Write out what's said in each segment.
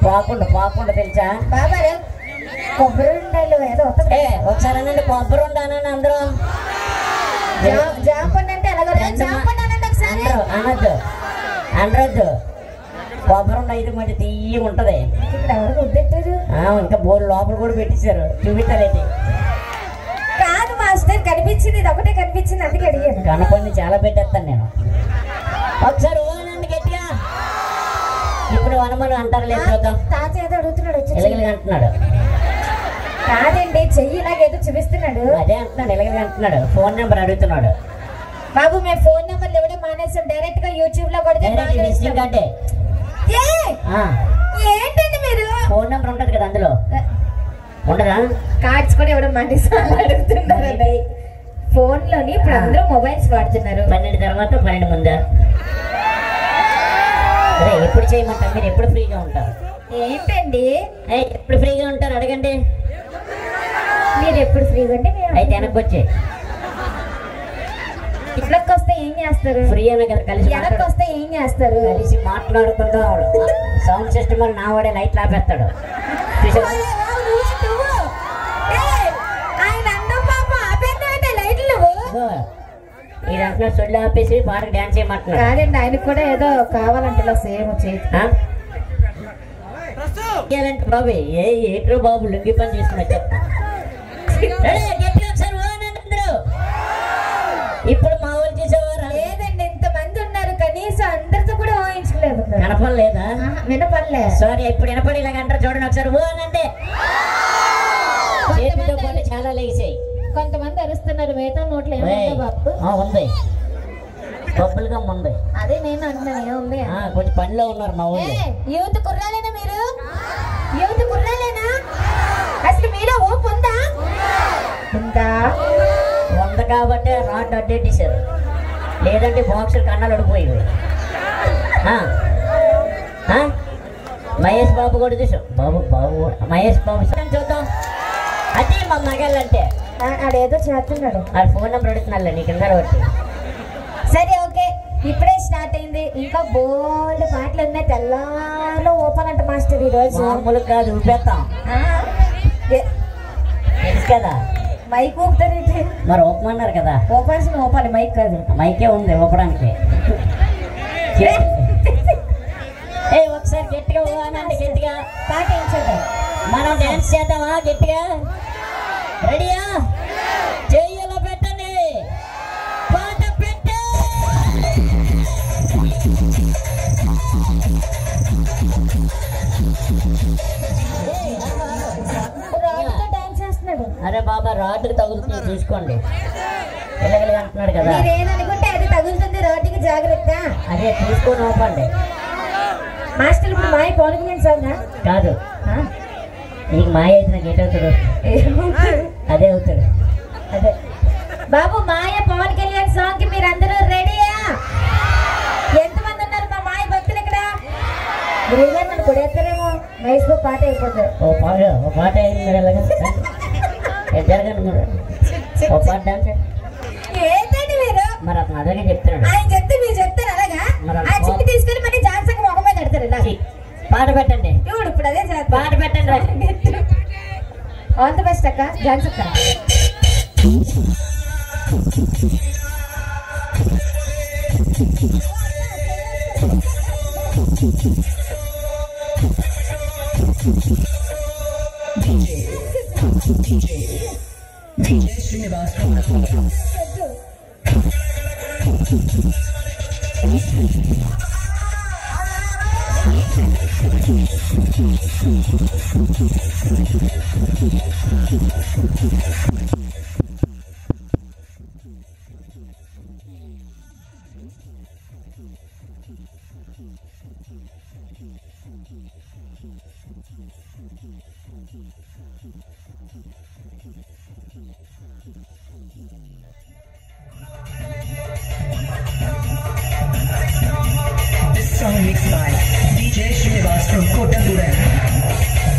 పోకుండా పోకుండా తెలుసా బాబా కొబ్బరి ఉండాలి ఏదో వస్తుంది ఏ ఒకసారి అనండి కొబ్బరి ఉండానని అందరూ జా- జాంపండు అంటే ఎలాగో జాంపండు అనండి ఒకసారి అందరూ అనొద్దు అనరొద్దు కొబ్బరి ఉండ అయితే మంచి తీయ ఉంటది ఇక్కడ ఎవరు ముద్దెట్టారు ఆ, ఇంకా బోర్డు లోపల కూడా పెట్టేశారు చూపించాలండి కాదు మాస్టర్ కనిపించింది ఇది ఒకటే కనిపించింది అందుకే అడిగాను కనపండి చాలా పెట్టేస్తాను నేను ఒకసారి ఓనండి గట్టిగా ఇప్పుడు వనమని అంటారు లేదు చూద్దాం తాత ఏదో అడుగుతున్నాడు వచ్చి ఎలగలిగా అంటున్నాడు కాదండి చెయ్యి నాకేదో చూపిస్తున్నాడు అదే అంటున్నాడు ఎలగలిగా అంటున్నాడు ఫోన్ నెంబర్ అడుగుతున్నాడు బాబు మేము ఫోన్ నెంబర్లు ఇవ్వడం మానేసాం డైరెక్ట్ గా యూట్యూబ్ లో కొడితే డైరెక్ట్ బాగా విజిటింగ్ ఇస్తాం. కార్డే ఏ! ఆ, ఏంటండి మీరు ఫోన్ నెంబర్ ఉంటుంది కదా అందులో ఉండదా కార్డ్స్ కూడా ఇవ్వడం మానేసాం అలా అడుగుతున్నారండి ఫోన్ లోని ఇప్పుడు అందరూ మొబైల్స్ వాడుతున్నారు పన్నెండు తర్వాత పన్నెండు ముందా అదే ఎప్పుడు చేయమంటారు మీరు ఎప్పుడు ఫ్రీగా ఉంటారు ఏంటండి ఏ, ఎప్పుడు ఫ్రీగా ఉంటారు అడగండి మీరు ఎప్పుడు ఫ్రీగా ఉంటే మేము అయితే వెనక్కి వచ్చి ఇట్లకి వస్తే ఏం చేస్తారు ఫ్రీ అనే కదా కలిసి వెనక్కి మాట్లాడు- వస్తే ఏం చేస్తారు కలిసి మాట్లాడుకుందాం సౌండ్ సిస్టమ్ వాళ్ళు నా వాడే లైట్ ఆపేస్తాడు చూసావా? ఏయ్! ఆయన అన్నం పాప ఆపేద్దామంటే లైట్లు నువ్వు ఇదిగో, ఈ దాంట్లో సొల్లు ఆపేసి పాటకు డ్యాన్స్ చేయమంటున్నాడు కాదండి ఆయనకు కూడా ఏదో కావాలంటే ఇలా సేమ్ చేతి ఆ? ఇయ్యాలంటే బాబు ఏ ఏట్రో బాబు లుంగి పని చేసుకుని వచ్చా ఇప్పుడు మా వాళ్ళు చేసేవారు లేదండి ఇంతమంది ఉన్నారు కనీసం అందరితో కూడా ఊహించలేకపోతున్నారు కనపం లేదా వినపడలే సారీ ఇప్పుడు వినపడి ఇలాగ అంటారు చూడండి ఒకసారి ఓ అనంటే చేతితో కొంతమంది కొన్ని చాలా లేచాయి కొంతమంది అరుస్తున్నారు మిగతా నోట్లో ఏముందో బాబు ఉంది బొబ్బులు గమ్ ఉంది అదే నేను అంటున్నాను ఏముంది ఆ, కొంచెం పనిలో ఉన్నారు మా ఊళ్ళో ఏ, యూత్ కుర్రాలేనా మీరు యూత్ కుర్రాలేనా అసలు మీలో ఊపు ఉందా ఉందా వంద కాబట్టి రాడ్ అడ్డేటేశారు లేదంటే బాక్సులు కన్నాలు అడిపోయేవి ఆ? ఆ? మహేష్ బాబు కూడా చూసాం బాబు బాబు కూడా. మహేష్ బాబు చూద్దాం అది మా మగాళ్ళంటే ఆ, ఆడేదో చేస్తున్నాడు ఆ ఫోన్ నెంబర్ అడుగుతున్నాను నీ కింద ఒకటి సరే ఓకే ఇప్పుడే స్టార్ట్ అయింది ఇంకా బోల్డ్ పాటలు ఉన్నాయి తెల్లాలో ఓపాలంట మాస్టర్ ఈ రోజు మామూలు కాదు ఊపేస్తాం ఆ, ఏ- తెలుసు కదా మైక్ ఊపుతారేంటి మరి ఊపమన్నారు కదా ఓపాల్సిన ఓపాలి మైక్ కాదు మైకే ఉంది ఊపడానికి ఏ ఒకసారి గట్టిగా ఊ అనండి గట్టిగా పాట ఏం చేద్దాం మనం డాన్స్ చేద్దామా గట్టిగా రెడీయా చెయ్యలో పెట్టండి పాట పెట్టే రాజుతో డాన్స్ చేస్తున్నాడు అరే బాబా రాత్రి తగులుతుంది చూసుకోండి పిల్లలు అంటున్నాడు కదా మీరేననుకుంటే అది తగులుతుంది రోడ్డుకి జాగ్రత్త అదే చూసుకొని ఊపండి మాస్టర్ ఇప్పుడు మాయ పవన్ కళ్యాణ్ సాంగ్ కాదు నీకు మాయ అయితే నాకు ఎటవుతాడు అదే అవుతాడు అదే బాబు మాయ పవన్ కళ్యాణ్ సాంగ్ కి మీరందరూ రెడీయా ఎంతమంది ఉన్నారు మా మాయ భక్తులు ఇక్కడ గురువుగారు నన్ను కొడేస్తారేమో మహేష్ బాబు పాట అయిపోతుంది ఓ పాట ఓ పాట అయింది మీరు ఎలాగ ఏ జరగండి మీరు ఓ పాట డాన్స్ ఏంటండి మీరు మరి అతను అదే చెప్తున్నాడు ఆయన చెప్తే మీరు చెప్తారు అలాగా మరి ఆ చిక్కి తీసుకొని మళ్ళీ జాన్సంగా మొగ మీద పెడతారు ఇలా ఛీ, పాట పెట్టండి చూడు ఇప్పుడు అదే చేస్తా పాట పెట్టండి ఆల్ ది బెస్ట్ అక్క జాన్స్ అక్క This song mixed by DJ Srinivas from Kotagura.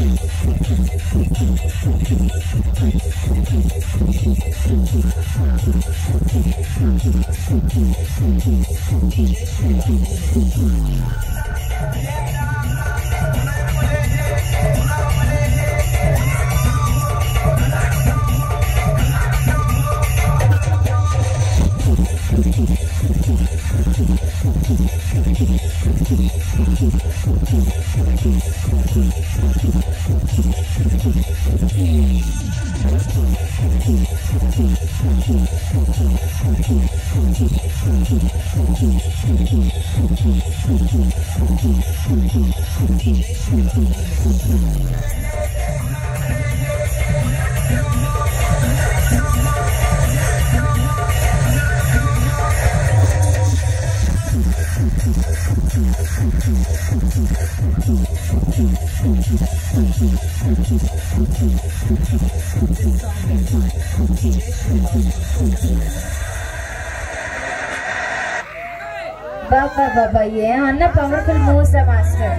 బాబా బాబా ఏమన్నా పవర్ఫుల్ మూవ్స్ మాస్టర్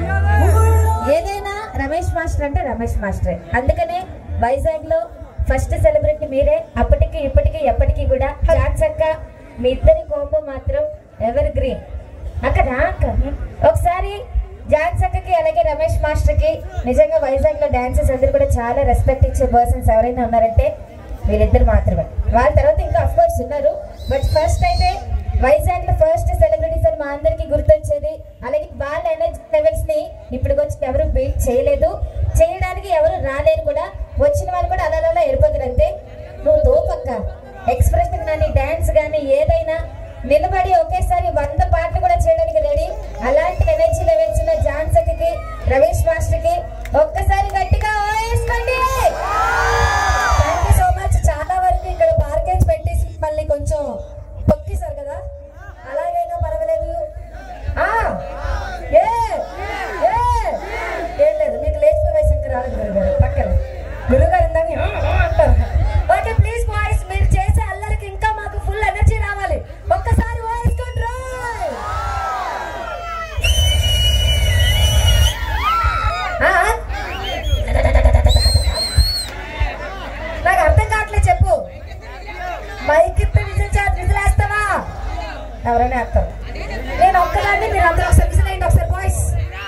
ఏదైనా రమేష్ మాస్టర్ అంటే రమేష్ మాస్టరే అందుకనే వైజాగ్ లో ఫస్ట్ సెలబ్రిటీ మీరే అప్పటికి ఇప్పటికి ఎప్పటికీ కూడా ఛాన్స్ అక్క మీ ఇద్దరి కోంబో మాత్రం ఎవర్ గ్రీన్ అక్క రా అక్క ఒకసారి జాన్స్ అక్కకి అలాగే రమేష్ మాస్టర్ కి నిజంగా వైజాగ్ లో డాన్సెస్ అందరూ కూడా చాలా రెస్పెక్ట్ ఇచ్చే పర్సన్స్ ఎవరైనా ఉన్నారంటే వీళ్ళిద్దరు మాత్రమే వాళ్ళ తర్వాత ఇంకా అఫ్ కోర్స్ ఉన్నారు బట్ ఫస్ట్ అయితే వైజాగ్ లో ఫస్ట్ సెలబ్రిటీస్ అని మా అందరికి గుర్తొచ్చేది అలాగే వాళ్ళ ఎనర్జీ లెవెల్స్ ని ఇప్పుడు వచ్చి ఎవరు బీట్ చేయలేదు చేయడానికి ఎవరు రాలేరు కూడా వచ్చిన వాళ్ళు కూడా అలా అలా వెళ్ళిపోతారు అంతే నువ్వు తోపక్క ఎక్స్ప్రెషన్ కానీ డాన్స్ కానీ ఏదైనా నిలబడి ఒకేసారి వంద పాటలు కూడా చేయడానికి రెడీ అలాంటి ఎనర్జీ లెవెల్స్ ఉన్న జాన్సకి రమేష్ మాస్టర్ కి ఒక్కసారి గట్టిగా ఓయేసుకోండి థ్యాంక్ యూ సో మచ్ చాలా వరకు ఇక్కడ పార్కేజ్ పెట్టేసి మళ్ళీ కొంచెం తొక్కేశారు కదా అలాగైనా పర్వాలేదు ఆ, ఏ, ఏ, ఏం లేదు మీకు లేచిపోయి వయసు ఇంకా రాలేదు గురుగారు పక్కన గురుగారు ఇందాక "ఆ, ఆ" అంటారు ఓకే ప్లీజ్ వాయిస్ మీరు చేసే అల్లరికి ఇంకా మాకు ఫుల్ ఎనర్జీ రావాలి ఒక్కసారి వాయిస్ కంట్రోల్ నాకు అర్థం కావట్లేదు చెప్పు మైక్ ఇస్తే విజిల్ చార్జ్ విజిల్ వేస్తావా ఎవరైనా వేస్తారు నేను ఒక్కదాన్ని మీరు అందరూ ఒకసారి విజిల్ అయ్యండి ఒకసారి బాయ్స్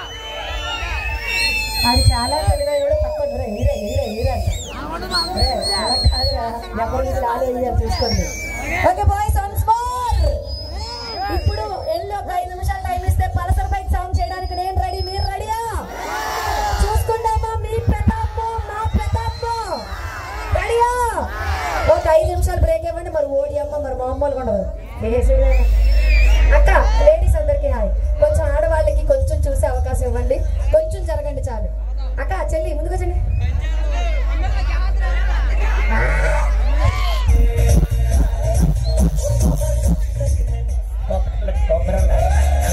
అది చాలా తెలివై కూడా తక్కువ దూరం హీరో హీరో హీరో అంట ఏ, అలా కాదురా ఎవరు విజిల్ ఆలో వేయాలి చూసుకోండి ఓకే బాయ్స్ వన్స్ మోర్ ఇప్పుడు ఎల్లు ఒక ఐదు నిమిషాలు టైం ఇస్తే పలసర్ బైక్ సౌండ్ చేయడానికి నేను రెడీ మీరు రెడీయా చూసుకుందామా మీ ప్రతాప్ మా ప్రతాప్ రెడీయా ఒక ఐదు నిమిషాలు బ్రేక్ ఇవ్వండి మరి ఓడి అమ్మ మరి మామూలుగా ఉండదు వేసి అక్క లేడీస్ అందరికీ హాయ్ కొంచెం ఆడవాళ్ళకి కొంచెం చూసే అవకాశం ఇవ్వండి కొంచెం జరగండి చాలు అక్క చెల్లి ముందుకు వచ్చండి కొబ్బరి కొబ్బరి ఉండాలి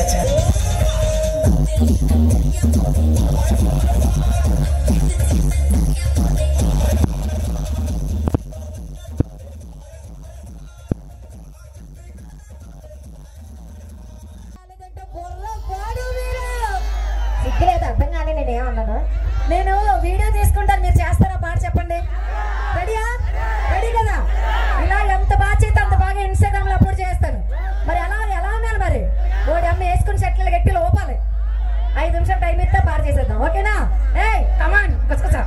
సిగ్గులేదు అర్థం కానీ నేను ఏమన్నాను నేను వీడియో తీసుకుంటాను మీరు చేస్తారా పాట చెప్పండి రెడీయా రెడీ కదా ఇలా ఎంత బాగా చేస్తే అంత బాగా ఇన్స్టాగ్రామ్ లో అప్లోడ్ చేస్తాను మరి ఎలా ఎలా ఉన్నారు మరి ఓడి అమ్మ వేసుకుని చెట్లు గట్టి లోపాలి ఐదు నిమిషాలు టైం ఇస్తే పాట చేసేద్దాం ఓకేనా ఏయ్ కమాన్ గుసగుస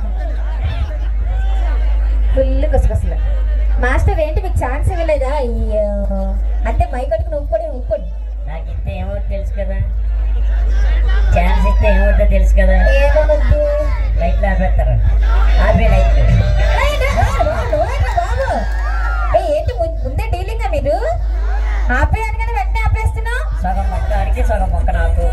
ఫుల్ గుసగుసలు మాస్టర్ ఏంటి మీకు ఛాన్స్ ఇవ్వలేదా అయ్యో అంటే మైకొట్టుకుని ఉప్పుకొని ఉప్పుకొని నాకు ఇస్తే ఏమవుతుందో తెలుసు కదా ఛాన్స్ ఇస్తే ఏమవుతుందో తెలుసు కదా ఏమవుద్ది లైట్లు ఆపేస్తారు ఆపే లైట్లు ఏయ్, నా- ఆ, నువ్వు- నువ్వేంట్రా బాబు? ఏయ్, ఏంటి ము- ముందే డీలింగా మీరు ఆపే అనగానే వెంటనే ఆపేస్తున్నావు సగం మొక్క ఆడికి సగం మొక్క నాకు